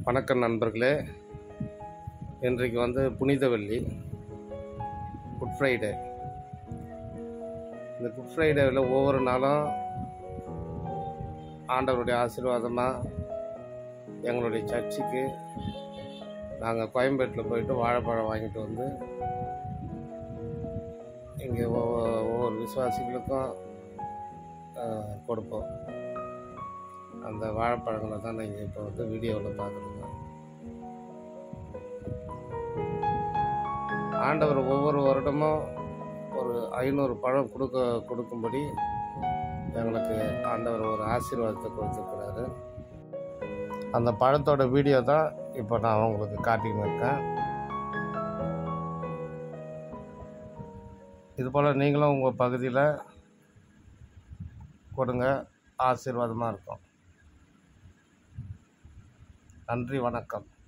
வணக்கம் நண்பர்களே இன்றைக்கு வந்து புனித வெள்ளி குட் ஃப்ரைடே இந்த குட் ஃப்ரைடேவில் ஒவ்வொரு நாளும் ஆண்டவருடைய ஆசீர்வாதமாக எங்களுடைய சர்ச்சுக்கு நாங்கள் கோயம்பேட்டில் போயிட்டு வாழைப்பழம் வாங்கிட்டு வந்து இங்கே ஒவ்வொரு ஒவ்வொரு விசுவாசிகளுக்கும் ஆஹ், கொடுப்போம் அந்த வாழைப்பழங்களை தான் நீங்கள் இப்போ வந்து வீடியோவில் பார்க்குறீங்க ஆண்டவர் ஒவ்வொரு வருடமும் ஒரு ஐநூறு பழம் கொடுக்க கொடுக்கும்படி எங்களுக்கு ஆண்டவர் ஒரு ஆசீர்வாதத்தை கொடுத்துருக்கிறாரு அந்த பழத்தோட வீடியோ தான் இப்போ நான் உங்களுக்கு காட்டின்னு இருக்கேன் இது போல் நீங்களும் உங்கள் பகுதியில் கொடுங்க ஆசீர்வாதமாக இருக்கும் நன்றி வணக்கம்